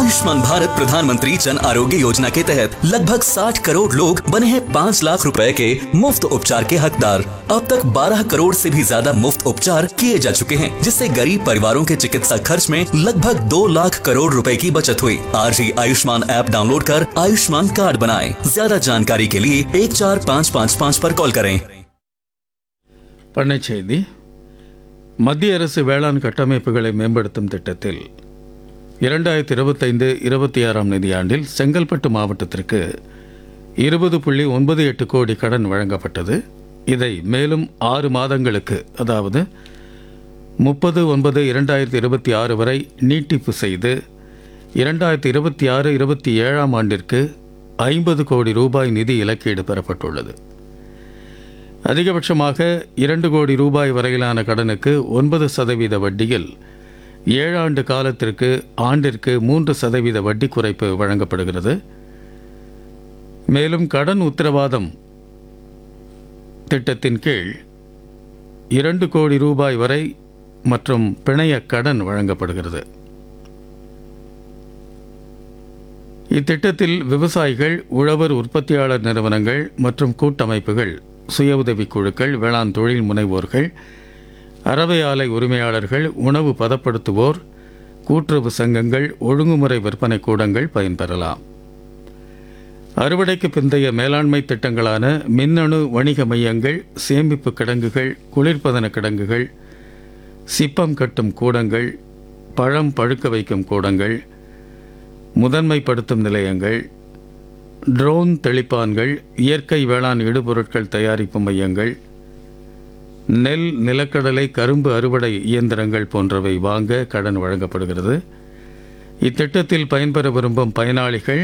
आयुष्मान भारत प्रधानमंत्री जन आरोग्य योजना के तहत लगभग 60 करोड़ लोग बने हैं 5 लाख रुपए के मुफ्त उपचार के हकदार अब तक 12 करोड़ से भी ज्यादा मुफ्त उपचार किए जा चुके हैं जिससे गरीब परिवारों के चिकित्सा खर्च में लगभग 2 लाख करोड़ रुपए की बचत हुई आज ही आयुष्मान ऐप डाउनलोड कर आयुष्मान कार्ड बनाएं ज्यादा जानकारी के लिए एक चार पाँच पाँच पाँच पर कॉल करें பண்ணைச் செய்தி மத்திய அரசு வேளாண் கட்டமைப்புகளை மேம்படுத்தும் திட்டத்தில் இரண்டாயிரத்தி இருபத்தைந்து இருபத்தி ஆறாம் நிதியாண்டில் செங்கல்பட்டு மாவட்டத்திற்கு இருபது புள்ளி ஒன்பது எட்டு கோடி கடன் வழங்கப்பட்டது இதை மேலும் ஆறு மாதங்களுக்கு அதாவது முப்பது ஒன்பது இரண்டாயிரத்தி இருபத்தி ஆறு வரை நீட்டிப்பு செய்து இரண்டாயிரத்தி இருபத்தி ஆறு இருபத்தி ஏழாம் ஆண்டிற்கு ஐம்பது கோடி ரூபாய் நிதி இலக்கீடு பெறப்பட்டுள்ளது அதிகபட்சமாக இரண்டு கோடி ரூபாய் வரையிலான கடனுக்கு ஒன்பது சதவீத வட்டியில் ஏழாண்டு காலத்திற்கு ஆண்டிற்கு மூன்று சதவீத வட்டி குறைப்பு வழங்கப்படுகிறது மேலும் கடன் உத்தரவாதம் திட்டத்தின் கீழ் இரண்டு கோடி ரூபாய் வரை மற்றும் பிணைய கடன் வழங்கப்படுகிறது இத்திட்டத்தில் விவசாயிகள் உழவர் உற்பத்தியாளர் நிறுவனங்கள் மற்றும் கூட்டமைப்புகள் சுய உதவிக் குழுக்கள் வேளாண் தொழில் முனைவோர்கள் அரவை ஆலை உரிமையாளர்கள் உணவு பதப்படுத்துவோர் கூட்டுறவு சங்கங்கள் ஒழுங்குமுறை விற்பனை கூடங்கள் பயன்பெறலாம் அறுவடைக்கு பிந்தைய மேலாண்மை திட்டங்களான மின்னணு வணிக மையங்கள் சேமிப்பு கிடங்குகள் குளிர்பதன கிடங்குகள் சிப்பம் கட்டும் கூடங்கள் பழம் பழுக்க வைக்கும் கூடங்கள் முதன்மைப்படுத்தும் நிலையங்கள் ட்ரோன் தெளிப்பான்கள் இயற்கை வேளாண் இடுபொருட்கள் தயாரிப்பு மையங்கள் நெல் நிலக்கடலை கரும்பு அறுவடை இயந்திரங்கள் போன்றவை வாங்க கடன் வழங்கப்படுகிறது இத்திட்டத்தில் பயன்பெற விரும்பும் பயனாளிகள்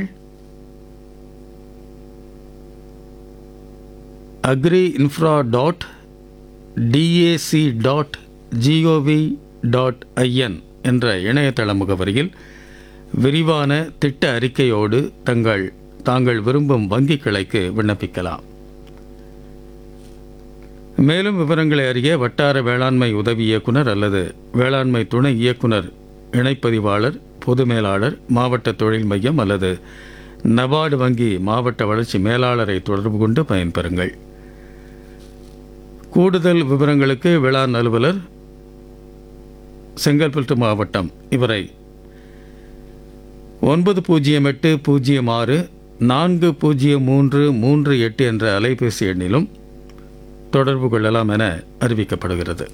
agri infra dot DAC dot GOV dot IN என்ற இணையதள முகவரியில் விரிவான திட்ட அறிக்கையோடு தங்கள் தாங்கள் விரும்பும் வங்கி கிளைக்கு விண்ணப்பிக்கலாம் மேலும் விவரங்களை அறிய வட்டார வேளாண்மை உதவி இயக்குனர் அல்லது வேளாண்மை துணை இயக்குனர் இணைப்பதிவாளர் பொது மேலாளர் மாவட்ட தொழில் மையம் அல்லது நபார்டு வங்கி மாவட்ட வளர்ச்சி மேலாளரை தொடர்பு கொண்டு பயன்பெறுங்கள் கூடுதல் விவரங்களுக்கு வேளாண் அலுவலர் செங்கல்பட்டு மாவட்டம் இவரை ஒன்பது பூஜ்ஜியம் எட்டு பூஜ்ஜியம் ஆறு நான்கு பூஜ்ஜியம் மூன்று மூன்று எட்டு என்ற அலைபேசி எண்ணிலும் தொடர்பு கொள்ளலாம் என அறிவிக்கப்படுகிறது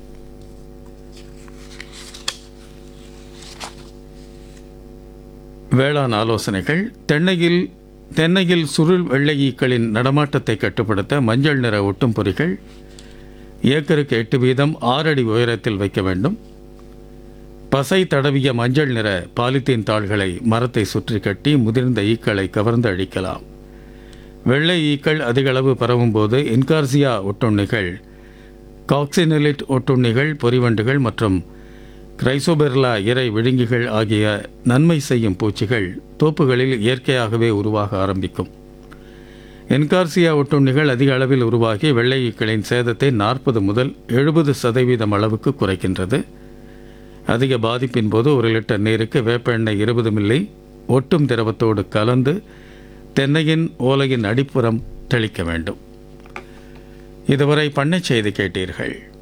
வேளாண் ஆலோசனைகள் தென்னையில் தென்னையில் சுருள் வெள்ளை ஈக்களின் நடமாட்டத்தை கட்டுப்படுத்த மஞ்சள் நிற ஒட்டும் பொறிகள் ஏக்கருக்கு எட்டு வீதம் ஆறடி உயரத்தில் வைக்க வேண்டும் பசை தடவிய மஞ்சள் நிற பாலித்தீன் தாள்களை மரத்தை சுற்றி கட்டி முதிர்ந்த ஈக்களை கவர்ந்து அழிக்கலாம் வெள்ளை ஈக்கள் அதிகளவு பரவும்போது இன்கார்சியா ஒட்டுண்ணிகள் காக்சினலிட் ஒட்டுண்ணிகள் பொறிவண்டுகள் மற்றும் கிரைசோபெர்லா இறை விழுங்கிகள் ஆகிய நன்மை செய்யும் பூச்சிகள் தோப்புகளில் இயற்கையாகவே உருவாக ஆரம்பிக்கும் என்கார்சியா ஒட்டுண்ணிகள் அதிக அளவில் உருவாகி வெள்ளை ஈக்களின் சேதத்தை நாற்பது முதல் எழுபது சதவீதம் அளவுக்கு குறைக்கின்றது அதிக பாதிப்பின் போது ஒரு லிட்டர் நீருக்கு வேப்ப எண்ணெய் இருபது மில்லி ஒட்டும் திரவத்தோடு கலந்து தென்னையின் ஓலையின் அடிப்புறம் தெளிக்க வேண்டும் இதுவரை பண்ணைச் செய்தி கேட்டீர்கள்